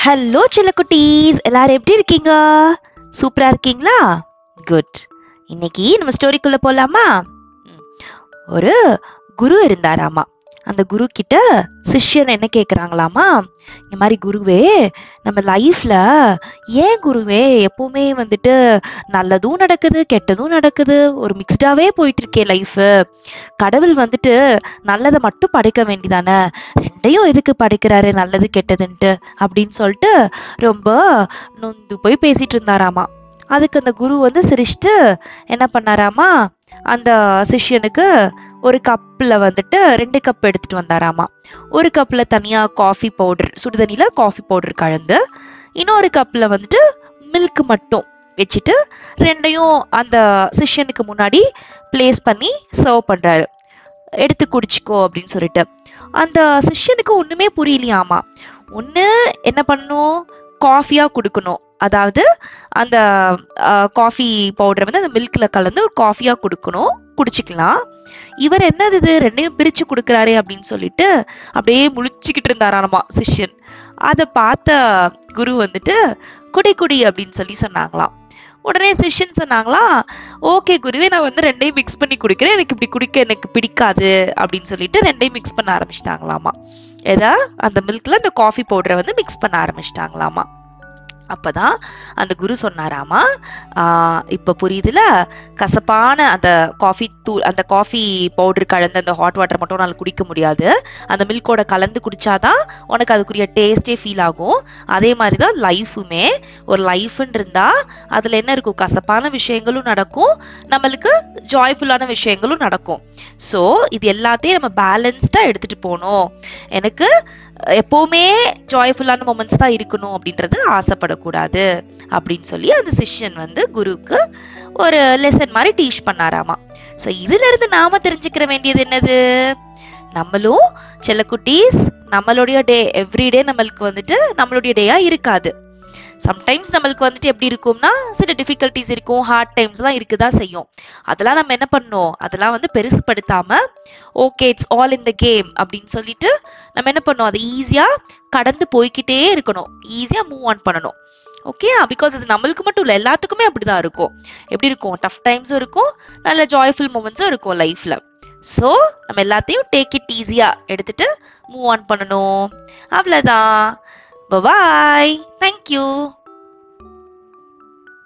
Hello செல்லக்குட்டீஸ் எல்லாரும் எப்படி இருக்கீங்க சூப்பரா இருக்கீங்களா குட் இன்னைக்கு நம்ம ஸ்டோரிக்குள்ள போலாமா ம். ஒரு குரு இருந்தாராமா அந்த குரு கிட்ட சிஷ்யன் என்ன கேக்குறாங்களாமா இந்த மாதிரி குருவே நம்ம லைஃப்ல ஏன் குருவே எப்பவுமே வந்துட்டு நல்லதும் நடக்குது கெட்டதும் நடக்குது ஒரு மிக்ஸ்டாவே போயிட்டு இருக்கே லைஃப் கடவுள் வந்துட்டு நல்லதை மட்டும் படைக்க வேண்டிதானே ரெண்டையும் எதுக்கு படைக்கிறாரு நல்லது கெட்டதுன்ட்டு அப்படின்னு சொல்லிட்டு ரொம்ப நொந்து போய் பேசிட்டு இருந்தாராமா அதுக்கு அந்த குரு வந்து சிரிச்சுட்டு என்ன பண்ணாராமா அந்த சிஷ்யனுக்கு ஒரு கப்பில் வந்துட்டு ரெண்டு கப் எடுத்துட்டு வந்தாராமா ஒரு கப்பில் தனியாக காஃபி பவுடர் சுடுதண்ணியில் காஃபி பவுடர் கலந்து இன்னொரு கப்பில் வந்துட்டு மில்க் மட்டும் வச்சுட்டு ரெண்டையும் அந்த சிஷ்யனுக்கு முன்னாடி ப்ளேஸ் பண்ணி சர்வ் பண்ணுறாரு எடுத்து குடிச்சிக்கோ அப்படின்னு சொல்லிட்டு அந்த சிஷ்யனுக்கு ஒண்ணுமே புரியலையாமா ஒண்ணு என்ன பண்ணணும் காஃபியா கொடுக்கணும் அதாவது அந்த காஃபி பவுடரை வந்து அந்த மில்க்ல கலந்து ஒரு காஃபியா கொடுக்கணும் குடிச்சிக்கலாம் இவர் என்னது இது ரெண்டையும் பிரிச்சு கொடுக்குறாரே அப்படின்னு சொல்லிட்டு அப்படியே முழிச்சுக்கிட்டு இருந்தாராமா சிஷ்யன் அதை பார்த்த குரு வந்துட்டு குடி குடி அப்படின்னு சொல்லி சொன்னாங்களாம் உடனே சிஷ்யன் சொன்னாங்களா ஓகே குருவே நான் வந்து ரெண்டையும் மிக்ஸ் பண்ணி குடிக்கிறேன் எனக்கு இப்படி குடிக்க எனக்கு பிடிக்காது அப்படின்னு சொல்லிட்டு ரெண்டையும் மிக்ஸ் பண்ண ஆரம்பிச்சிட்டாங்களாமா எதா அந்த மில்க்ல அந்த காஃபி பவுடரை வந்து மிக்ஸ் பண்ண ஆரம்பிச்சிட்டாங்களாமா அப்பதான் அந்த குரு சொன்னாராமா ஆஹ் இப்ப புரியுதுல கசப்பான அந்த காஃபி தூள் அந்த காஃபி பவுடர் கலந்து அந்த ஹாட் வாட்டர் மட்டும் உன்னால குடிக்க முடியாது அந்த மில்கோட கலந்து குடிச்சாதான் உனக்கு அதுக்குரிய டேஸ்டே ஃபீல் ஆகும் அதே மாதிரி தான் லைஃபுமே ஒரு லைஃப்னு இருந்தா அதுல என்ன இருக்கும் கசப்பான விஷயங்களும் நடக்கும் நம்மளுக்கு ஜாய்ஃபுல்லான விஷயங்களும் நடக்கும் ஸோ இது எல்லாத்தையும் நம்ம பேலன்ஸ்டா எடுத்துட்டு போகணும் எனக்கு எப்பவுமே ஜாய்ஃபுல்லான மூமெண்ட்ஸ் தான் இருக்கணும் அப்படின்றது ஆசைப்படக்கூடாது அப்படின்னு சொல்லி அந்த சிஷ்யன் வந்து குருவுக்கு ஒரு லெசன் மாதிரி டீச் பண்ணாராமா ஸோ இதுல இருந்து நாம தெரிஞ்சுக்கிற வேண்டியது என்னது நம்மளும் செல்லக்குட்டீஸ் நம்மளுடைய டே எவ்ரிடே நம்மளுக்கு வந்துட்டு நம்மளுடைய டேயா இருக்காது சம்டைம்ஸ் நம்மளுக்கு வந்துட்டு எப்படி இருக்கும்னா சில டிஃபிகல்ட்டிஸ் இருக்கும் ஹார்ட் டைம்ஸ்லாம் இருக்குதான் செய்யும் அதெல்லாம் நம்ம என்ன பண்ணணும் அதெல்லாம் வந்து பெருசுப்படுத்தாம okay it's all in the game அப்படின்னு சொல்லிட்டு நம்ம என்ன பண்ணணும் அதை ஈஸியாக கடந்து போய்க்கிட்டே இருக்கணும் ஈஸியாக மூவ் ஆன் பண்ணணும் ஓகே பிகாஸ் அது நம்மளுக்கு மட்டும் இல்லை எல்லாத்துக்குமே அப்படிதான் இருக்கும் எப்படி இருக்கும் டஃப் டைம்ஸும் இருக்கும் நல்ல ஜாய்ஃபுல் மூமெண்ட்ஸும் இருக்கும் லைஃப்பில் ஸோ நம்ம எல்லாத்தையும் டேக் இட் ஈஸியாக எடுத்துட்டு மூவ் ஆன் பண்ணணும் அவ்வளோதான் பாய் தேங்க்யூ